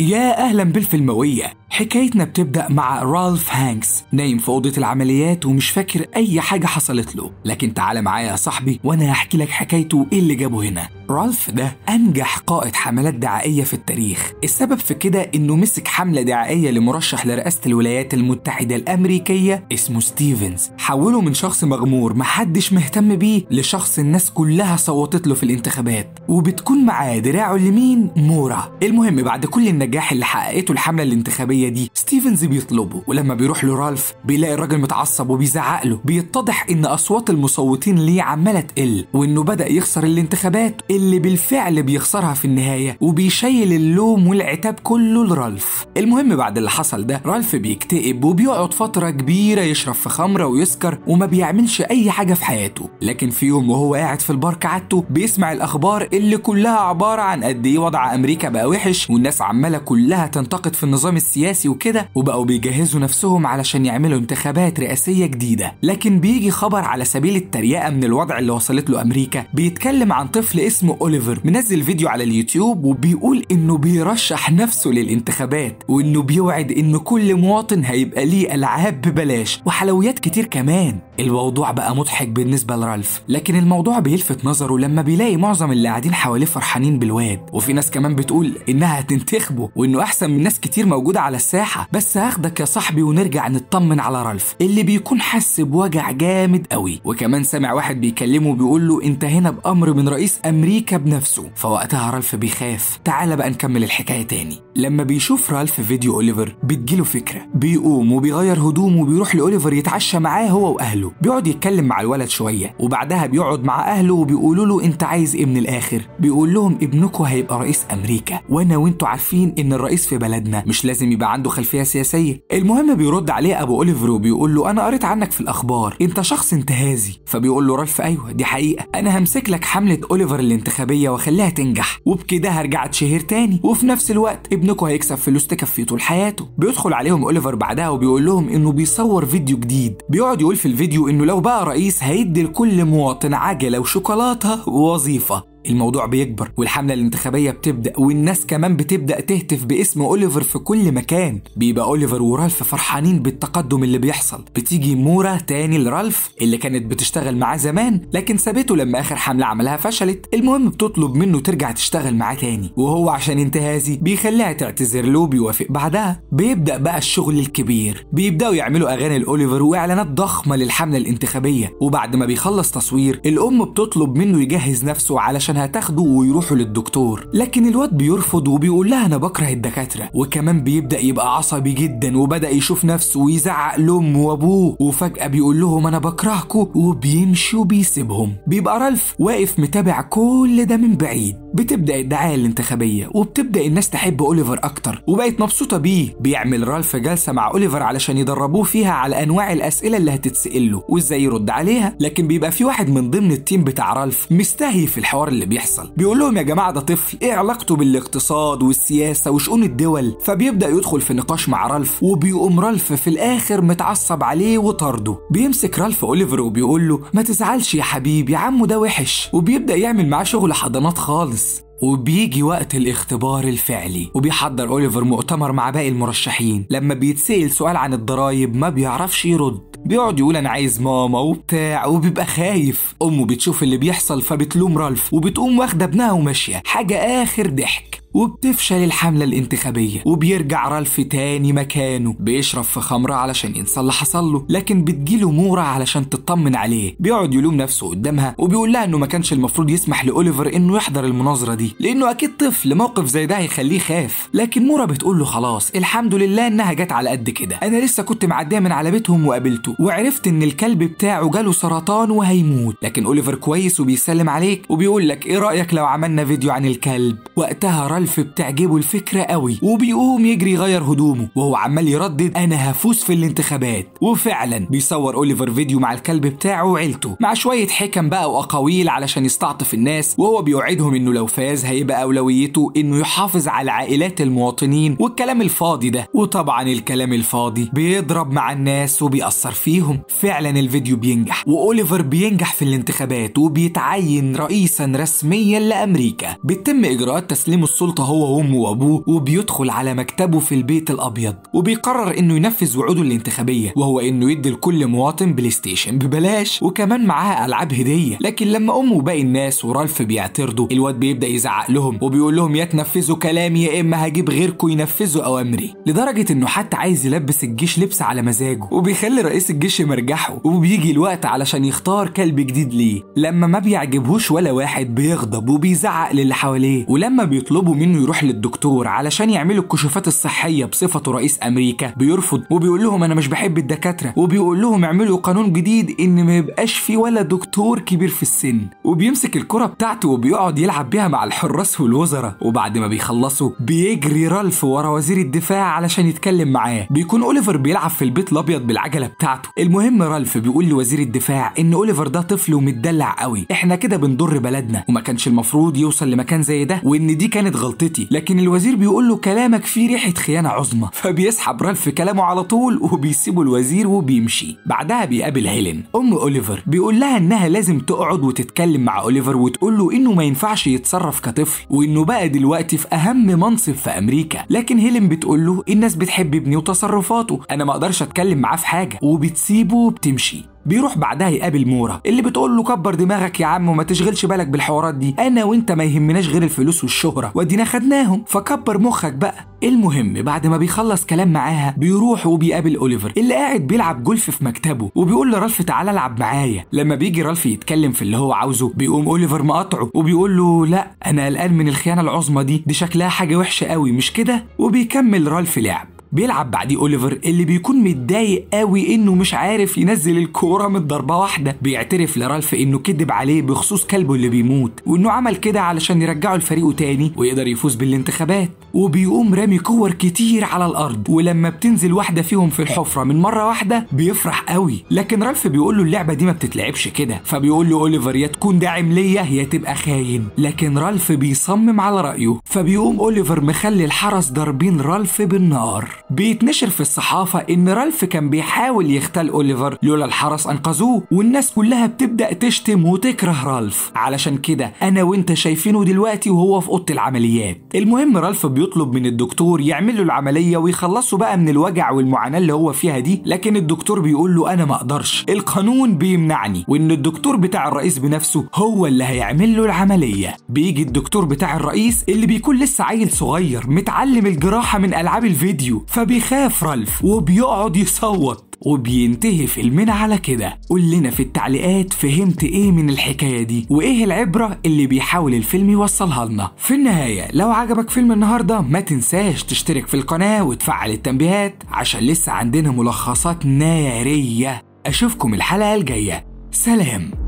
يا أهلا بالفيلموية حكايتنا بتبدأ مع رالف هانكس نايم في أوضة العمليات ومش فاكر أي حاجة حصلت له لكن تعالى معايا يا صاحبي وأنا هحكي لك حكايته إيه اللي جابه هنا رالف ده أنجح قائد حملات دعائية في التاريخ السبب في كده إنه مسك حملة دعائية لمرشح لرئاسة الولايات المتحدة الأمريكية اسمه ستيفنز حوله من شخص مغمور محدش مهتم بيه لشخص الناس كلها صوتت له في الانتخابات وبتكون معاه دراعه اليمين مورا المهم بعد كل النجاح اللي حققته الحملة الانتخابية دي ستيفنز بيطلبه ولما بيروح لرالف بيلاقي الراجل متعصب وبيزعق له بيتضح ان اصوات المصوتين ليه عمالة تقل وانه بدأ يخسر الانتخابات اللي بالفعل بيخسرها في النهاية وبيشيل اللوم والعتاب كله لرالف المهم بعد اللي حصل ده رالف بيكتئب وبيقعد فترة كبيرة يشرب في خمرة ويسكر وما بيعملش أي حاجة في حياته لكن في يوم وهو قاعد في البار كعادته بيسمع الأخبار اللي كلها عبارة عن قد إيه وضع أمريكا بقى وحش والناس عمالة كلها تنتقد في النظام السياسي وكده وبقوا بيجهزوا نفسهم علشان يعملوا انتخابات رئاسية جديدة لكن بيجي خبر على سبيل التريقة من الوضع اللي وصلت له أمريكا بيتكلم عن طفل اسمه أوليفر منزل فيديو على اليوتيوب وبيقول إنه بيرشح نفسه للانتخابات وإنه بيوعد إن كل مواطن هيبقى ليه ألعاب ببلاش وحلويات كتير كمان الموضوع بقى مضحك بالنسبة لرالف لكن الموضوع بيلفت نظره لما بيلاقي معظم اللي قاعدين حواليه فرحانين بالواد وفي ناس كمان بتقول إنها هتنتخبه وإنه أحسن من ناس كتير موجودة على الساحة بس هاخدك يا صاحبي ونرجع نطمن على رالف اللي بيكون حس بوجع جامد قوي وكمان سامع واحد بيكلمه بيقول له انت هنا بأمر من رئيس أمريكا بنفسه فوقتها رالف بيخاف تعال بقى نكمل الحكاية تاني لما بيشوف رالف فيديو أوليفر بتجيله فكرة بيقوم وبيغير هدومه وبيروح لأوليفر يتعشى معاه هو وأهله بيقعد يتكلم مع الولد شوية وبعدها بيقعد مع أهله وبيقولوا له انت عايز ايه من الآخر بيقول لهم ابنكم هيبقى رئيس أمريكا وانا وانتوا عارفين ان الرئيس في بلدنا مش لازم يبقى عنده خلفية سياسية المهم بيرد عليه ابو اوليفر وبيقول له انا قريت عنك في الاخبار انت شخص انتهازي فبيقول له رالف ايوه دي حقيقة انا همسك لك حملة اوليفر الانتخابية واخليها تنجح وبكده هرجع اتشهر تاني وفي نفس الوقت ابنكم هيكسب فلوس تكفيه طول حياته بيدخل عليهم اوليفر بعدها وبيقول لهم انه بيصور فيديو جديد بيقعد يقول في الفيديو انه لو بقى رئيس هيدي لكل مواطن عجلة وشوكولاتة ووظيفة الموضوع بيكبر والحملة الانتخابية بتبدأ والناس كمان بتبدأ تهتف باسم أوليفر في كل مكان بيبقى أوليفر ورالف فرحانين بالتقدم اللي بيحصل بتيجي مورا تاني لرالف اللي كانت بتشتغل معاه زمان لكن سابته لما آخر حملة عملها فشلت المهم بتطلب منه ترجع تشتغل معاه تاني وهو عشان انتهازي بيخليها تعتذر له وبيوافق بعدها بيبدأ بقى الشغل الكبير بيبدأوا يعملوا أغاني لأوليفر وإعلانات ضخمة للحملة الانتخابية وبعد ما بيخلص تصوير الأم بتطلب منه يجهز نفسه علشان عشان هتاخده ويروحوا للدكتور لكن الواد بيرفض وبيقول لها انا بكره الدكاتره وكمان بيبدا يبقى عصبي جدا وبدا يشوف نفسه ويزعق لامه وابوه وفجاه بيقول لهم انا بكرهكم وبيمشي وبيسيبهم بيبقى رالف واقف متابع كل ده من بعيد بتبدا الدعايه الانتخابيه وبتبدا الناس تحب اوليفر اكتر وبقت مبسوطه بيه بيعمل رالف جلسه مع اوليفر علشان يدربوه فيها على انواع الاسئله اللي هتتسال له وازاي يرد عليها لكن بيبقى في واحد من ضمن التيم بتاع رالف مستهي في الحوار اللي بيحصل بيقول لهم يا جماعه ده طفل ايه علاقته بالاقتصاد والسياسه وشؤون الدول فبيبدا يدخل في نقاش مع رالف وبيقوم رالف في الاخر متعصب عليه وطرده بيمسك رالف اوليفر وبيقول له ما تزعلش يا حبيبي عمو ده وحش وبيبدا يعمل معاه شغل حضانات خالص وبيجي وقت الاختبار الفعلي وبيحضر اوليفر مؤتمر مع باقي المرشحين لما بيتسأل سؤال عن الضرايب ما بيعرفش يرد بيقعد يقول انا عايز ماما وبتاع وبيبقى خايف امه بتشوف اللي بيحصل فبتلوم رالف وبتقوم واخده ابنها وماشيه حاجه اخر ضحك وبتفشل الحملة الانتخابية وبيرجع رالف تاني مكانه بيشرب في خمرة علشان ينسى اللي حصل له لكن بتجيله مورا علشان تطمن عليه بيقعد يلوم نفسه قدامها وبيقول لها انه ما كانش المفروض يسمح لأوليفر انه يحضر المناظرة دي لانه اكيد طفل موقف زي ده هيخليه خاف لكن مورا بتقول له خلاص الحمد لله انها جت على قد كده انا لسه كنت معديه من على بيتهم وقابلته وعرفت ان الكلب بتاعه جاله سرطان وهيموت لكن اوليفر كويس وبيسلم عليك وبيقول لك ايه رايك لو عملنا فيديو عن الكلب وقتها رالف بتعجبه الفكره قوي وبيقوم يجري يغير هدومه وهو عمال يردد انا هفوز في الانتخابات وفعلا بيصور اوليفر فيديو مع الكلب بتاعه وعيلته مع شويه حكم بقى واقاويل علشان يستعطف الناس وهو بيوعدهم انه لو فاز هيبقى اولويته انه يحافظ على عائلات المواطنين والكلام الفاضي ده وطبعا الكلام الفاضي بيضرب مع الناس وبيأثر فيهم فعلا الفيديو بينجح واوليفر بينجح في الانتخابات وبيتعين رئيسا رسميا لامريكا بتتم اجراءات تسليم السلطه السلطة هو وأمه وأبوه وبيدخل على مكتبه في البيت الأبيض وبيقرر إنه ينفذ وعوده الانتخابية وهو إنه يدي لكل مواطن بلاي ستيشن ببلاش وكمان معاه ألعاب هدية لكن لما أمه وباقي الناس ورالف بيعترضوا الواد بيبدأ يزعق لهم وبيقول لهم يا تنفذوا كلامي يا إما هجيب غيركم ينفذوا أوامري لدرجة إنه حتى عايز يلبس الجيش لبس على مزاجه وبيخلي رئيس الجيش يمرجحه وبيجي الوقت علشان يختار كلب جديد ليه لما ما بيعجبهوش ولا واحد بيغضب وبيزعق للي حواليه ولما بيطلبوا منه يروح للدكتور علشان يعملوا الكشوفات الصحيه بصفته رئيس امريكا بيرفض وبيقول لهم انا مش بحب الدكاتره وبيقول لهم اعملوا قانون جديد ان ما يبقاش في ولا دكتور كبير في السن وبيمسك الكره بتاعته وبيقعد يلعب بيها مع الحراس والوزراء وبعد ما بيخلصوا بيجري رالف ورا وزير الدفاع علشان يتكلم معاه بيكون اوليفر بيلعب في البيت الابيض بالعجله بتاعته المهم رالف بيقول لوزير الدفاع ان اوليفر ده طفل ومتدلع قوي احنا كده بنضر بلدنا وما كانش المفروض يوصل لمكان زي ده وان دي كانت غلطتي لكن الوزير بيقول له كلامك فيه ريحه خيانه عظمى فبيسحب رالف كلامه على طول وبيسيبه الوزير وبيمشي بعدها بيقابل هيلين ام اوليفر بيقول لها انها لازم تقعد وتتكلم مع اوليفر وتقول له انه ما ينفعش يتصرف كطفل وانه بقى دلوقتي في اهم منصب في امريكا لكن هيلين بتقول له الناس بتحب ابني وتصرفاته انا ما اقدرش اتكلم معاه في حاجه وبتسيبه وبتمشي بيروح بعدها يقابل مورا اللي بتقول له كبر دماغك يا عم وما تشغلش بالك بالحوارات دي انا وانت ما يهمناش غير الفلوس والشهره ودينا خدناهم فكبر مخك بقى المهم بعد ما بيخلص كلام معاها بيروح وبيقابل اوليفر اللي قاعد بيلعب جولف في مكتبه وبيقول لرالف تعالى العب معايا لما بيجي رالف يتكلم في اللي هو عاوزه بيقوم اوليفر مقاطعه وبيقول له لا انا قلقان من الخيانه العظمى دي دي شكلها حاجه وحشه قوي مش كده وبيكمل رالف لعب بيلعب بعديه اوليفر اللي بيكون متضايق قوي انه مش عارف ينزل الكوره من ضربه واحده بيعترف لرالف انه كذب عليه بخصوص كلبه اللي بيموت وانه عمل كده علشان يرجعه لفريقه تاني ويقدر يفوز بالانتخابات وبيقوم رامي كور كتير على الارض ولما بتنزل واحده فيهم في الحفره من مره واحده بيفرح قوي لكن رالف بيقول له اللعبه دي ما بتتلعبش كده فبيقول له اوليفر يا تكون داعم ليا يا تبقى خاين لكن رالف بيصمم على رايه فبيقوم اوليفر مخلي الحرس ضاربين رالف بالنار بيتنشر في الصحافة إن رالف كان بيحاول يختل أوليفر لولا الحرس أنقذوه والناس كلها بتبدأ تشتم وتكره رالف علشان كده أنا وأنت شايفينه دلوقتي وهو في أوضة العمليات المهم رالف بيطلب من الدكتور يعمل له العملية ويخلصه بقى من الوجع والمعاناة اللي هو فيها دي لكن الدكتور بيقول له أنا ما أقدرش القانون بيمنعني وإن الدكتور بتاع الرئيس بنفسه هو اللي هيعمل له العملية بيجي الدكتور بتاع الرئيس اللي بيكون لسه عيل صغير متعلم الجراحة من ألعاب الفيديو فبيخاف رالف وبيقعد يصوت وبينتهي فيلمنا على كده قول لنا في التعليقات فهمت ايه من الحكاية دي وايه العبرة اللي بيحاول الفيلم يوصلها لنا في النهاية لو عجبك فيلم النهاردة ما تنساش تشترك في القناة وتفعل التنبيهات عشان لسه عندنا ملخصات نارية اشوفكم الحلقة الجاية سلام